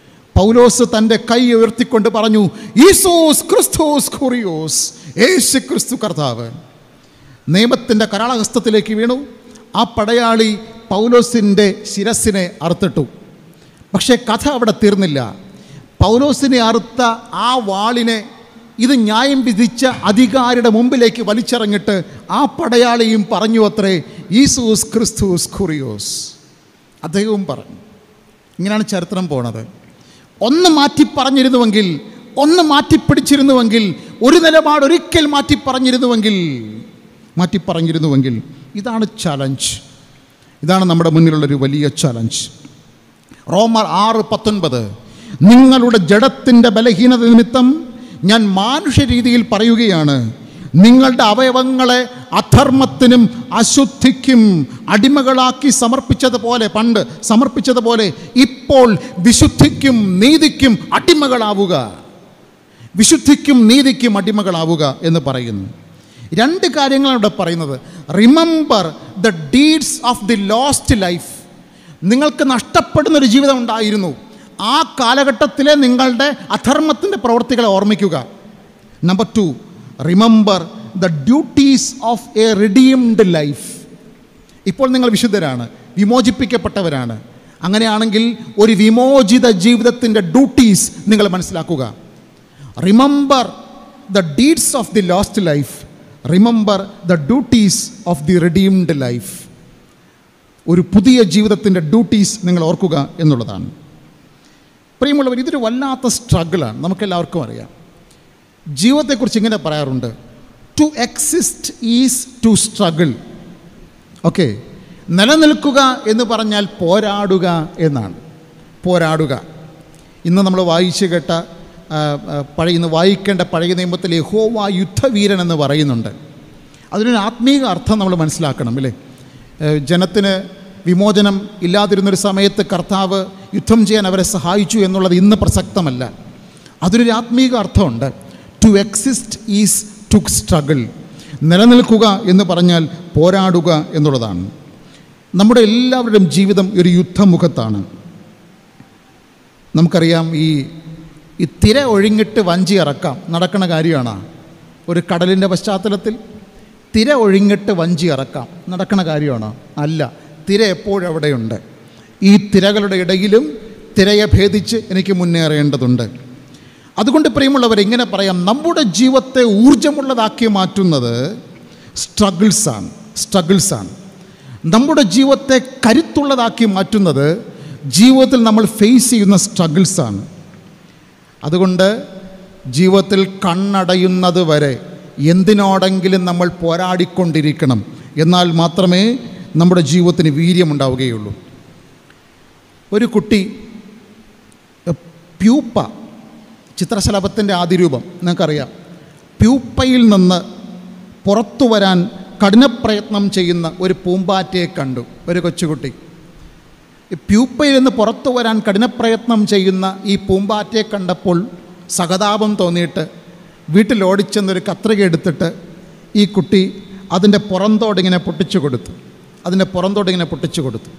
പൗലോസ് തൻ്റെ കൈ ഉയർത്തിക്കൊണ്ട് പറഞ്ഞു ഈസോസ് ക്രിസ്തോസ് കുറിയോസ് യേശു ക്രിസ്തു കർത്താവ് നിയമത്തിൻ്റെ കരാളഹസ്തത്തിലേക്ക് വീണു ആ പടയാളി പൗലോസിൻ്റെ ശിരസിനെ അറുത്തിട്ടു പക്ഷേ കഥ അവിടെ തീർന്നില്ല പൗലോസിനെ അറുത്ത ആ വാളിനെ ഇത് ന്യായം വിധിച്ച അധികാരിയുടെ മുമ്പിലേക്ക് വലിച്ചെറിഞ്ഞിട്ട് ആ പടയാളിയും പറഞ്ഞു അത്രേ ഈസൂസ് ക്രിസ്തുസ് കുറിയോസ് അദ്ദേഹവും പറഞ്ഞു ഇങ്ങനെയാണ് ചരിത്രം പോണത് ഒന്ന് മാറ്റി പറഞ്ഞിരുന്നുവെങ്കിൽ ഒന്ന് മാറ്റിപ്പിടിച്ചിരുന്നുവെങ്കിൽ ഒരു നിലപാട് ഒരിക്കൽ മാറ്റി പറഞ്ഞിരുന്നുവെങ്കിൽ മാറ്റി പറഞ്ഞിരുന്നുവെങ്കിൽ ഇതാണ് ചലഞ്ച് ഇതാണ് നമ്മുടെ മുന്നിലുള്ളൊരു വലിയ ചലഞ്ച് റോമർ ആറ് പത്തൊൻപത് നിങ്ങളുടെ ജഡത്തിൻ്റെ ബലഹീനത നിമിത്തം ഞാൻ മാനുഷ്യ രീതിയിൽ പറയുകയാണ് നിങ്ങളുടെ അവയവങ്ങളെ അധർമ്മത്തിനും അശുദ്ധിക്കും അടിമകളാക്കി സമർപ്പിച്ചതുപോലെ പണ്ട് സമർപ്പിച്ചതുപോലെ ഇപ്പോൾ വിശുദ്ധിക്കും നീതിക്കും അടിമകളാവുക വിശുദ്ധിക്കും നീതിക്കും അടിമകളാവുക എന്ന് പറയുന്നു രണ്ട് കാര്യങ്ങളാണ് ഇവിടെ പറയുന്നത് remember the deeds of the lost life നിങ്ങൾക്ക് നഷ്ടപ്പെടുന്ന ഒരു ജീവിതം ഉണ്ടായിരുന്നു ആ കാലഘട്ടത്തിലെ നിങ്ങളുടെ അധർമ്മത്തിൻ്റെ പ്രവൃത്തികളെ ഓർമ്മിക്കുക number two remember the duties of a redeemed life ഇപ്പോൾ നിങ്ങൾ വിശുദ്ധരാണ് വിമോചിപ്പിക്കപ്പെട്ടവരാണ് അങ്ങനെയാണെങ്കിൽ ഒരു വിമോചിത ജീവിതത്തിൻ്റെ ഡ്യൂട്ടീസ് നിങ്ങൾ മനസ്സിലാക്കുക remember the deeds of the lost life remember the duties of the redeemed life ഒരു പുതിയ ജീവിതത്തിൻ്റെ ഡ്യൂട്ടീസ് നിങ്ങൾ ഓർക്കുക എന്നുള്ളതാണ് പ്രിയമുള്ളവർ ഇതൊരു വല്ലാത്ത സ്ട്രഗിളാണ് നമുക്കെല്ലാവർക്കും അറിയാം ജീവിതത്തെക്കുറിച്ച് ഇങ്ങനെ പറയാറുണ്ട് to exist is to struggle okay നിലനിൽക്കുക എന്ന് പറഞ്ഞാൽ പോരാടുക എന്നാണ് പോരാടുക ഇന്ന് നമ്മൾ വായിച്ചു കേട്ട ആ, ആ, പഴയ ഇന്ന് വായിക്കേണ്ട പഴയ നിയമത്തിൽ യഹോവ യുദ്ധവീരൻ എന്ന് പറയുന്നുണ്ട് അതിനൊരു ആത്മീക അർത്ഥം നമ്മൾ മനസ്സിലാക്കണം അല്ലേ ഏഹ് ജനത്തിന് വിമോചനം ഇല്ലാതിരുന്നൊരു സമയത്ത് കർത്താവ് യുദ്ധം ചെയ്യാൻ അവരെ സഹായിച്ചു എന്നുള്ളത് ഇന്ന് പ്രസക്തമല്ല അതിനൊരു ആത്മീക അർത്ഥമുണ്ട് to exist is to struggle നിലനിൽക്കുക എന്ന് പറഞ്ഞാൽ പോരാടുക എന്നുള്ളതാണ് നമ്മുടെ എല്ലാവരുടെയും ജീവിതം ഒരു യുദ്ധമുഖത്താണ് നമുക്കറിയാം ഈ ഈ തിര ഒഴിഞ്ഞിട്ട് വഞ്ചി ഇറക്കാം നടക്കുന്ന കാര്യമാണ് ഒരു കടലിൻ്റെ പശ്ചാത്തലത്തിൽ തിര ഒഴിഞ്ഞിട്ട് വഞ്ചി ഇറക്കാം നടക്കുന്ന കാര്യമാണ് അല്ല തിര എപ്പോഴും അവിടെയുണ്ട് ഈ തിരകളുടെ ഇടയിലും തിരയെ ഭേദിച്ച് എനിക്ക് മുന്നേറേണ്ടതുണ്ട് അതുകൊണ്ട് പ്രിയമുള്ളവർ ഇങ്ങനെ പറയാം നമ്മുടെ ജീവിതത്തെ ഊർജമുള്ളതാക്കി മാറ്റുന്നത് സ്ട്രഗിൾസാണ് സ്ട്രഗിൾസാണ് നമ്മുടെ ജീവിതത്തെ കരുത്തുള്ളതാക്കി മാറ്റുന്നത് ജീവിതത്തിൽ നമ്മൾ ഫേസ് ചെയ്യുന്ന സ്ട്രഗിൾസാണ് അതുകൊണ്ട് ജീവിതത്തിൽ കണ്ണടയുന്നത് വരെ എന്തിനോടെങ്കിലും നമ്മൾ പോരാടിക്കൊണ്ടിരിക്കണം എന്നാൽ മാത്രമേ നമ്മുടെ ജീവിതത്തിന് വീര്യമുണ്ടാവുകയുള്ളൂ ഒരു കുട്ടി എ, പ്യൂപ്പ ചിത്രശലഭത്തിൻ്റെ ആദിരൂപം നിങ്ങൾക്കറിയാം പ്യൂപ്പയിൽ നിന്ന് പുറത്തു വരാൻ കഠിനപ്രയത്നം ചെയ്യുന്ന ഒരു പൂമ്പാറ്റയെ കണ്ടു ഒരു കൊച്ചുകുട്ടി ഈ പ്യൂപ്പയിൽ നിന്ന് പുറത്തു വരാൻ കഠിനപ്രയത്നം ചെയ്യുന്ന ഈ പൂമ്പാറ്റയെ കണ്ടപ്പോൾ സഹതാപം തോന്നിയിട്ട് വീട്ടിൽ ഓടിച്ചെന്നൊരു കത്രിക എടുത്തിട്ട് ഈ കുട്ടി അതിൻ്റെ പുറന്തോടിങ്ങനെ പൊട്ടിച്ചു കൊടുത്തു അതിൻ്റെ പുറന്തോടിങ്ങനെ പൊട്ടിച്ചു കൊടുത്തു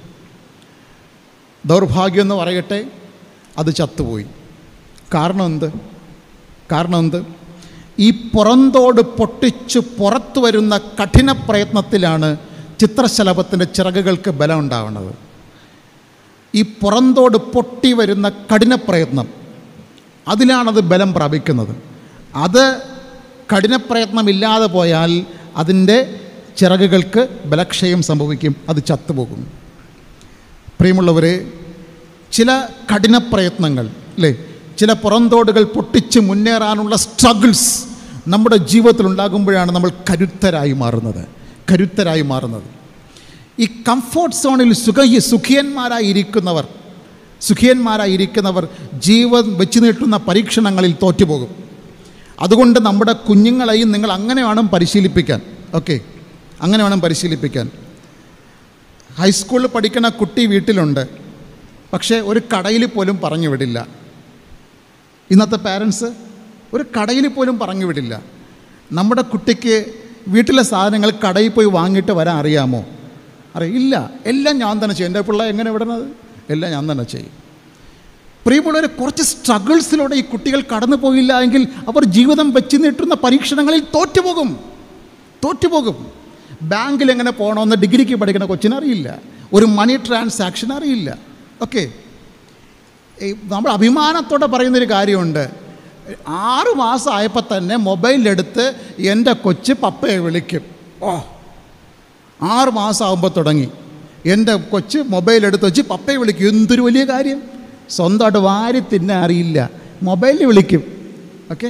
ദൗർഭാഗ്യം എന്ന് പറയട്ടെ അത് ചത്തുപോയി കാരണം എന്ത് കാരണം എന്ത് ഈ പുറന്തോട് പൊട്ടിച്ച് പുറത്തു വരുന്ന കഠിന പ്രയത്നത്തിലാണ് ചിത്രശലഭത്തിൻ്റെ ചിറകുകൾക്ക് ബലം ഉണ്ടാവുന്നത് ഈ പുറന്തോട് പൊട്ടി വരുന്ന കഠിന പ്രയത്നം അതിലാണത് ബലം പ്രാപിക്കുന്നത് അത് കഠിന പ്രയത്നമില്ലാതെ പോയാൽ അതിൻ്റെ ചിറകുകൾക്ക് ബലക്ഷയം സംഭവിക്കും അത് ചത്തുപോകും പ്രിയമുള്ളവരെ ചില കഠിന പ്രയത്നങ്ങൾ അല്ലേ ചില പുറന്തോടുകൾ പൊട്ടിച്ച് മുന്നേറാനുള്ള സ്ട്രഗിൾസ് നമ്മുടെ ജീവിതത്തിൽ ഉണ്ടാകുമ്പോഴാണ് നമ്മൾ കരുത്തരായി മാറുന്നത് കരുത്തരായി മാറുന്നത് ഈ കംഫോർട്ട് സോണിൽ സുഖ സുഖിയന്മാരായിരിക്കുന്നവർ സുഖിയന്മാരായിരിക്കുന്നവർ ജീവൻ വെച്ച് നീട്ടുന്ന പരീക്ഷണങ്ങളിൽ തോറ്റുപോകും അതുകൊണ്ട് നമ്മുടെ കുഞ്ഞുങ്ങളെയും നിങ്ങൾ അങ്ങനെ വേണം പരിശീലിപ്പിക്കാൻ ഓക്കെ അങ്ങനെ വേണം പരിശീലിപ്പിക്കാൻ ഹൈസ്കൂളിൽ പഠിക്കുന്ന കുട്ടി വീട്ടിലുണ്ട് പക്ഷേ ഒരു കടയിൽ പോലും പറഞ്ഞു വിടില്ല ഇന്നത്തെ പാരൻസ് ഒരു കടയിൽ പോലും പറഞ്ഞു വിടില്ല നമ്മുടെ കുട്ടിക്ക് വീട്ടിലെ സാധനങ്ങൾ കടയിൽ പോയി വാങ്ങിയിട്ട് വരാൻ അറിയാമോ അറിയില്ല എല്ലാം ഞാൻ തന്നെ ചെയ്യും എൻ്റെ പിള്ളേർ എങ്ങനെ വിടണത് എല്ലാം ഞാൻ തന്നെ ചെയ്യും പ്രിയമുള്ളവർ കുറച്ച് സ്ട്രഗിൾസിലൂടെ ഈ കുട്ടികൾ കടന്നു പോയില്ല എങ്കിൽ അവർ ജീവിതം വെച്ച് നീട്ടുന്ന പരീക്ഷണങ്ങളിൽ തോറ്റുപോകും തോറ്റുപോകും ബാങ്കിൽ എങ്ങനെ പോകണമെന്ന് ഡിഗ്രിക്ക് പഠിക്കുന്ന കൊച്ചിന് അറിയില്ല ഒരു മണി ട്രാൻസാക്ഷൻ അറിയില്ല ഓക്കെ നമ്മൾ അഭിമാനത്തോടെ പറയുന്നൊരു കാര്യമുണ്ട് ആറ് മാസം ആയപ്പോൾ തന്നെ മൊബൈലെടുത്ത് എൻ്റെ കൊച്ച് പപ്പയെ വിളിക്കും ഓ ആറ് മാസം ആകുമ്പോൾ തുടങ്ങി എൻ്റെ കൊച്ച് മൊബൈൽ എടുത്ത് വെച്ച് പപ്പയെ വിളിക്കും എന്തൊരു വലിയ കാര്യം സ്വന്തമായിട്ട് വാരി തിന്നാൻ അറിയില്ല മൊബൈലിൽ വിളിക്കും ഓക്കെ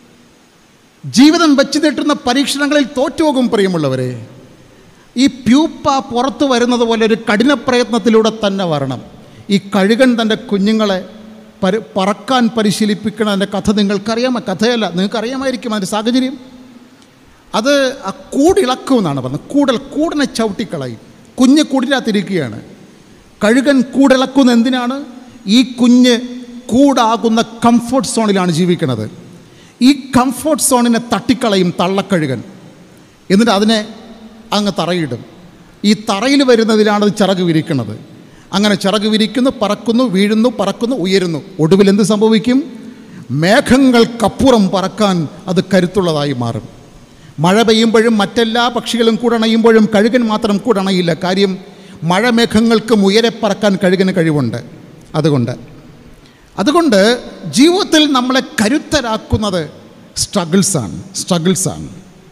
ജീവിതം വെച്ച് നീട്ടുന്ന പരീക്ഷണങ്ങളിൽ തോറ്റുപോകും പ്രിയമുള്ളവരെ ഈ പ്യൂപ്പ പുറത്തു വരുന്നത് പോലെ ഒരു കഠിന പ്രയത്നത്തിലൂടെ തന്നെ വരണം ഈ കഴുകൻ തൻ്റെ കുഞ്ഞുങ്ങളെ പരി പറക്കാൻ പരിശീലിപ്പിക്കണതിൻ്റെ കഥ നിങ്ങൾക്കറിയാമോ കഥയല്ല നിങ്ങൾക്കറിയാമായിരിക്കും അതിൻ്റെ സാഹചര്യം അത് ആ കൂടിളക്കും എന്നാണ് പറഞ്ഞത് കൂടൽ കൂടിനെ ചവിട്ടിക്കളയും കുഞ്ഞ് കൂടിനകത്തിരിക്കുകയാണ് കഴുകൻ കൂടിളക്കുന്ന എന്തിനാണ് ഈ കുഞ്ഞ് കൂടാകുന്ന കംഫർട്ട് സോണിലാണ് ജീവിക്കുന്നത് ഈ കംഫർട്ട് സോണിനെ തട്ടിക്കളയും തള്ളക്കഴുകൻ എന്നിട്ട് അതിനെ അങ്ങ് തറയിടും ഈ തറയിൽ വരുന്നതിലാണ് അത് ചിറക് വിരിക്കുന്നത് അങ്ങനെ ചിറക് വിരിക്കുന്നു പറക്കുന്നു വീഴുന്നു പറക്കുന്നു ഉയരുന്നു ഒടുവിൽ എന്ത് സംഭവിക്കും മേഘങ്ങൾക്കപ്പുറം പറക്കാൻ അത് കരുത്തുള്ളതായി മാറും മഴ പെയ്യുമ്പോഴും മറ്റെല്ലാ പക്ഷികളും കൂടണയുമ്പോഴും കഴുകൻ മാത്രം കൂടണയില്ല കാര്യം മഴമേഘങ്ങൾക്കും ഉയരെ പറക്കാൻ കഴുകന് കഴിവുണ്ട് അതുകൊണ്ട് അതുകൊണ്ട് ജീവിതത്തിൽ നമ്മളെ കരുത്തരാക്കുന്നത് സ്ട്രഗിൾസാണ് സ്ട്രഗിൾസാണ്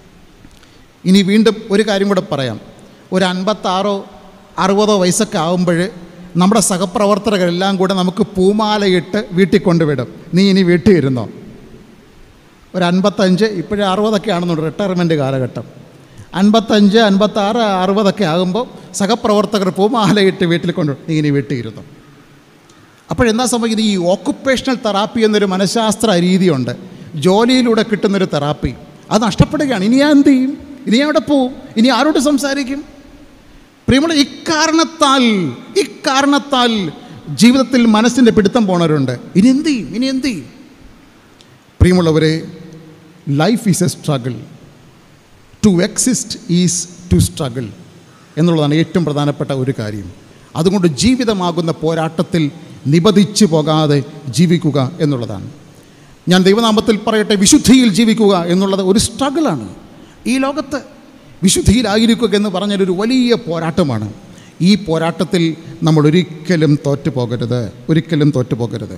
ഇനി വീണ്ടും ഒരു കാര്യം കൂടെ പറയാം ഒരു അൻപത്താറോ അറുപതോ വയസ്സൊക്കെ ആകുമ്പോൾ നമ്മുടെ സഹപ്രവർത്തകരെല്ലാം കൂടെ നമുക്ക് പൂമാലയിട്ട് വീട്ടിൽ കൊണ്ടുവിടും നീ ഇനി വീട്ടിൽ ഇരുന്നോ ഒരു അൻപത്തഞ്ച് ഇപ്പോഴേ അറുപതൊക്കെ ആണെന്നുണ്ട് റിട്ടയർമെൻറ്റ് കാലഘട്ടം അൻപത്തഞ്ച് അൻപത്താറ് അറുപതൊക്കെ ആകുമ്പോൾ സഹപ്രവർത്തകർ പൂമാലയിട്ട് വീട്ടിൽ കൊണ്ടു നീ ഇനി വീട്ടിൽ ഇരുന്നു അപ്പോഴെന്താ സംഭവിക്കുന്നത് ഈ ഓക്കുപ്പേഷണൽ തെറാപ്പി എന്നൊരു മനഃശാസ്ത്ര രീതിയുണ്ട് ജോലിയിലൂടെ കിട്ടുന്നൊരു തെറാപ്പി അത് നഷ്ടപ്പെടുകയാണ് ഇനി ഞാൻ എന്ത് ചെയ്യും ഇനി ഞാൻ എവിടെ പോവും ഇനി ആരോട് സംസാരിക്കും പ്രിയമുള്ള ഇക്കാരണത്താൽ ഇക്കാരണത്താൽ ജീവിതത്തിൽ മനസ്സിൻ്റെ പിടുത്തം പോണവരുണ്ട് ഇനി എന്ത് ചെയ്യും ഇനി എന്ത് ചെയ്യും പ്രിയമുള്ളവരെ life is a struggle to exist is to struggle എന്നുള്ളതാണ് ഏറ്റവും പ്രധാനപ്പെട്ട ഒരു കാര്യം അതുകൊണ്ട് ജീവിതമാകുന്ന പോരാട്ടത്തിൽ നിബദിച്ചു പോകാതെ ജീവിക്കുക എന്നുള്ളതാണ് ഞാൻ ദൈവനാമത്തിൽ പറയട്ടെ വിശുദ്ധിയിൽ ജീവിക്കുക എന്നുള്ളത് ഒരു സ്ട്രഗിളാണ് ഈ ലോകത്ത് വിശുദ്ധിയിലായിരിക്കുക എന്ന് പറഞ്ഞൊരു വലിയ പോരാട്ടമാണ് ഈ പോരാട്ടത്തിൽ നമ്മൾ ഒരിക്കലും തോറ്റു പോകരുത് ഒരിക്കലും തോറ്റു പോകരുത്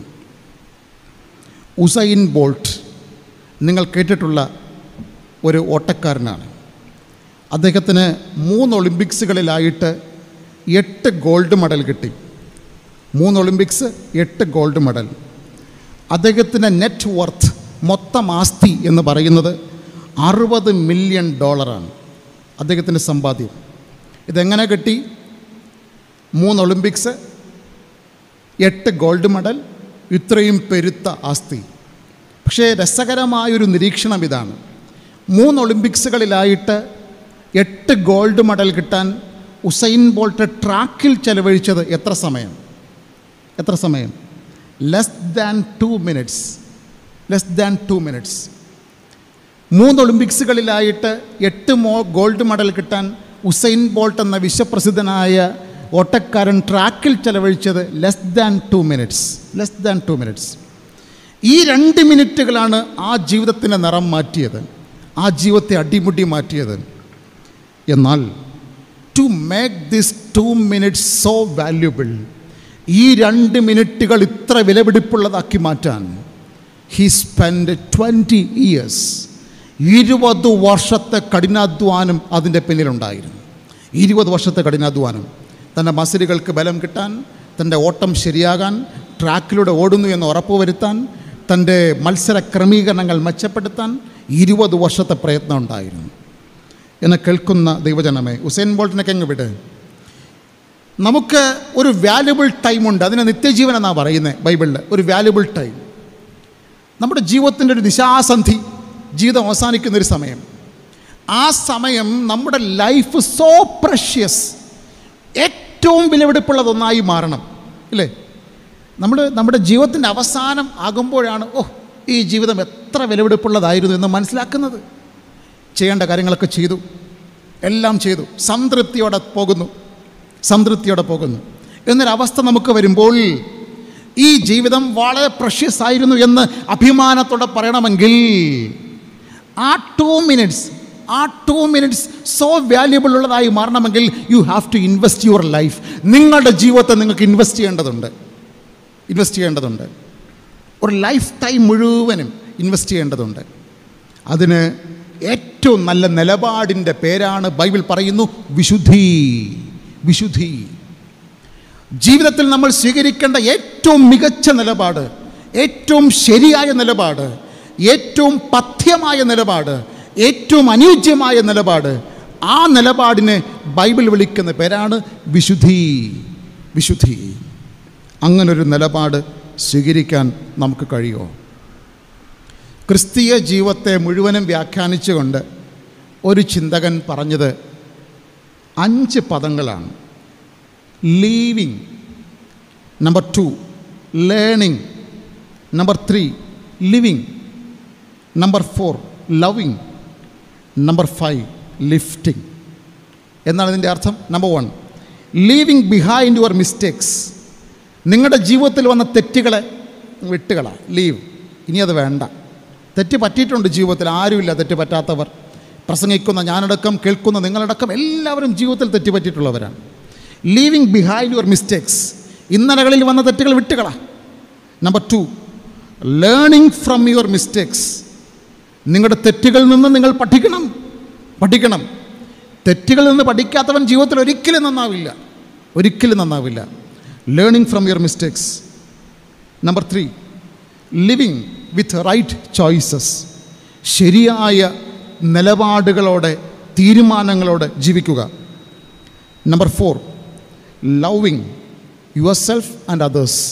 ഉസൈൻ ബോൾട്ട് നിങ്ങൾ കേട്ടിട്ടുള്ള ഒരു ഓട്ടക്കാരനാണ് അദ്ദേഹത്തിന് മൂന്ന് ഒളിമ്പിക്സുകളിലായിട്ട് എട്ട് ഗോൾഡ് മെഡൽ കിട്ടി മൂന്ന് ഒളിമ്പിക്സ് എട്ട് ഗോൾഡ് മെഡൽ അദ്ദേഹത്തിൻ്റെ നെറ്റ് വർത്ത് മൊത്തം ആസ്തി എന്ന് പറയുന്നത് അറുപത് മില്യൺ ഡോളറാണ് അദ്ദേഹത്തിൻ്റെ സമ്പാദ്യം ഇതെങ്ങനെ കിട്ടി മൂന്ന് ഒളിമ്പിക്സ് എട്ട് ഗോൾഡ് മെഡൽ ഇത്രയും പെരുത്ത ആസ്തി പക്ഷേ രസകരമായൊരു നിരീക്ഷണം ഇതാണ് മൂന്ന് ഒളിമ്പിക്സുകളിലായിട്ട് എട്ട് ഗോൾഡ് മെഡൽ കിട്ടാൻ ഉസൈൻ ബോൾട്ട് ട്രാക്കിൽ ചെലവഴിച്ചത് എത്ര സമയം എത്ര സമയം less than two minutes less than two minutes മൂന്ന് ഒളിമ്പിക്സുകളിലായിട്ട് എട്ട് മോ ഗോൾഡ് മെഡൽ കിട്ടാൻ ഉസൈൻ ബോൾട്ട് എന്ന വിശ്വപ്രസിദ്ധനായ ഓട്ടക്കാരൻ ട്രാക്കിൽ ചെലവഴിച്ചത് less than two minutes less than two minutes ഈ രണ്ട് മിനിറ്റുകളാണ് ആ ജീവിതത്തിൻ്റെ നിറം മാറ്റിയത് ആ ജീവിതത്തെ അടിമുടി മാറ്റിയത് എന്നാൽ to make this two minutes so valuable ഈ രണ്ട് മിനിറ്റുകൾ ഇത്ര വിലപിടിപ്പുള്ളതാക്കി മാറ്റാൻ ഹി സ്പെൻഡ് ട്വൻറ്റി ഇയേഴ്സ് ഇരുപത് വർഷത്തെ കഠിനാധ്വാനം അതിൻ്റെ പിന്നിലുണ്ടായിരുന്നു ഇരുപത് വർഷത്തെ കഠിനാധ്വാനം തൻ്റെ മസിലുകൾക്ക് ബലം കിട്ടാൻ തൻ്റെ ഓട്ടം ശരിയാകാൻ ട്രാക്കിലൂടെ ഓടുന്നു എന്ന് ഉറപ്പുവരുത്താൻ തൻ്റെ മത്സര ക്രമീകരണങ്ങൾ മെച്ചപ്പെടുത്താൻ ഇരുപത് വർഷത്തെ പ്രയത്നം ഉണ്ടായിരുന്നു എന്നെ കേൾക്കുന്ന ദൈവജനമേ ഉസൈൻ ബോൾട്ടിനൊക്കെ അങ്ങ് വിട് നമുക്ക് ഒരു വാല്യുബിൾ ടൈമുണ്ട് അതിനെ നിത്യജീവൻ എന്നാണ് പറയുന്നത് ബൈബിളിൽ ഒരു വാല്യുബിൾ ടൈം നമ്മുടെ ജീവിതത്തിൻ്റെ ഒരു നിശാസന്ധി ജീവിതം അവസാനിക്കുന്ന ഒരു സമയം ആ സമയം നമ്മുടെ ലൈഫ് സോ പ്രഷ്യസ് ഏറ്റവും വിലപിടിപ്പുള്ളതൊന്നായി മാറണം ഇല്ലേ നമ്മൾ നമ്മുടെ ജീവിതത്തിൻ്റെ അവസാനം ആകുമ്പോഴാണ് ഓ ഈ ജീവിതം എത്ര വിലപിടിപ്പുള്ളതായിരുന്നു എന്ന് മനസ്സിലാക്കുന്നത് ചെയ്യേണ്ട കാര്യങ്ങളൊക്കെ ചെയ്തു എല്ലാം ചെയ്തു സംതൃപ്തിയോടെ പോകുന്നു സംതൃപ്തിയോടെ പോകുന്നു എന്നൊരവസ്ഥ നമുക്ക് വരുമ്പോൾ ഈ ജീവിതം വളരെ പ്രഷ്യസ് ആയിരുന്നു എന്ന് അഭിമാനത്തോടെ പറയണമെങ്കിൽ ആ ടു മിനിറ്റ്സ് ആ ടു മിനിറ്റ്സ് സോ വാല്യുബിൾ ഉള്ളതായി മാറണമെങ്കിൽ you have to invest your life നിങ്ങളുടെ ജീവിതത്തെ നിങ്ങൾക്ക് ഇൻവെസ്റ്റ് ചെയ്യേണ്ടതുണ്ട് ഇൻവെസ്റ്റ് ചെയ്യേണ്ടതുണ്ട് ഒരു ലൈഫ് ടൈം മുഴുവനും ഇൻവെസ്റ്റ് ചെയ്യേണ്ടതുണ്ട് അതിന് ഏറ്റവും നല്ല നിലപാടിൻ്റെ പേരാണ് ബൈബിൾ പറയുന്നു വിശുദ്ധി വിശുദ്ധി ജീവിതത്തിൽ നമ്മൾ സ്വീകരിക്കേണ്ട ഏറ്റവും മികച്ച നിലപാട് ഏറ്റവും ശരിയായ നിലപാട് ഏറ്റവും പഥ്യമായ നിലപാട് ഏറ്റവും അനുയോജ്യമായ നിലപാട് ആ നിലപാടിനെ ബൈബിൾ വിളിക്കുന്ന പേരാണ് വിശുദ്ധി വിശുദ്ധി അങ്ങനൊരു നിലപാട് സ്വീകരിക്കാൻ നമുക്ക് കഴിയുമോ ക്രിസ്തീയ ജീവിതത്തെ മുഴുവനും വ്യാഖ്യാനിച്ചുകൊണ്ട് ഒരു ചിന്തകൻ പറഞ്ഞത് അഞ്ച് പദങ്ങളാണ് leaving number two learning number three living number four loving number five lifting എന്നാണ് ഇതിൻ്റെ അർത്ഥം number one leaving behind your mistakes നിങ്ങളുടെ ജീവിതത്തിൽ വന്ന തെറ്റുകളെ വിട്ടുകള ലീവ് ഇനി അത് വേണ്ട തെറ്റ് പറ്റിയിട്ടുണ്ട് ജീവിതത്തിൽ ആരുമില്ല തെറ്റ് പറ്റാത്തവർ പ്രസംഗിക്കുന്ന ഞാനടക്കം കേൾക്കുന്ന നിങ്ങളടക്കം എല്ലാവരും ജീവിതത്തിൽ തെറ്റ് പറ്റിയിട്ടുള്ളവരാണ് ലീവിങ് ബിഹൈൻഡ് യുവർ മിസ്റ്റേക്സ് ഇന്നലകളിൽ വന്ന തെറ്റുകൾ വിട്ടുകള number two learning from your mistakes നിങ്ങളുടെ തെറ്റുകളിൽ നിന്ന് നിങ്ങൾ പഠിക്കണം പഠിക്കണം തെറ്റുകളിൽ നിന്ന് പഠിക്കാത്തവൻ ജീവിതത്തിൽ ഒരിക്കലും നന്നാവില്ല ഒരിക്കലും നന്നാവില്ല learning from your mistakes number three living with right choices ശരിയായ നിലപാടുകളോടെ തീരുമാനങ്ങളോടെ ജീവിക്കുക number four loving yourself and others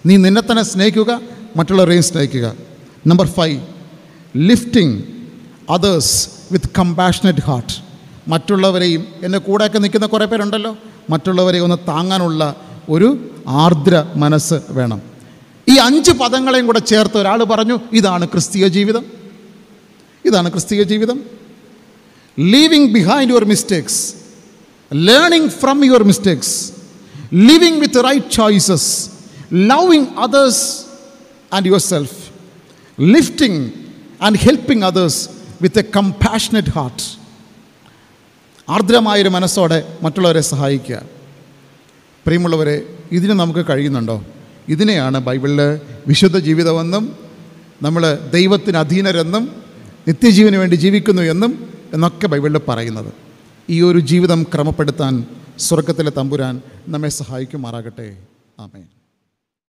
നീ നിന്നെ തന്നെ സ്നേഹിക്കുക മറ്റുള്ളവരെയും സ്നേഹിക്കുക number five lifting others with compassionate heart മറ്റുള്ളവരെയും എൻ്റെ കൂടെയൊക്കെ നിൽക്കുന്ന കുറേ പേരുണ്ടല്ലോ മറ്റുള്ളവരെ ഒന്ന് താങ്ങാനുള്ള ഒരു ആർദ്ര മനസ്സ് വേണം ഈ അഞ്ച് പദങ്ങളെയും കൂടെ ചേർത്ത് ഒരാൾ പറഞ്ഞു ഇതാണ് ക്രിസ്തീയ ജീവിതം ഇതാണ് ക്രിസ്തീയ ജീവിതം leaving behind your mistakes learning from your mistakes living with right choices loving others and yourself lifting and helping others with a compassionate heart ആർദ്രമായൊരു മനസ്സോടെ മറ്റുള്ളവരെ സഹായിക്കുക പ്രിയമുള്ളവരെ ഇതിന് നമുക്ക് കഴിയുന്നുണ്ടോ ഇതിനെയാണ് ബൈബിളിൽ വിശുദ്ധ ജീവിതമെന്നും നമ്മൾ ദൈവത്തിന് അധീനരെന്നും നിത്യജീവന് വേണ്ടി ജീവിക്കുന്നു എന്നും എന്നൊക്കെ ബൈബിളിൽ പറയുന്നത് ഈ ഒരു ജീവിതം ക്രമപ്പെടുത്താൻ സ്വർഗത്തിലെ തമ്പുരാൻ നമ്മെ സഹായിക്കുമാറാകട്ടെ ആമേൻ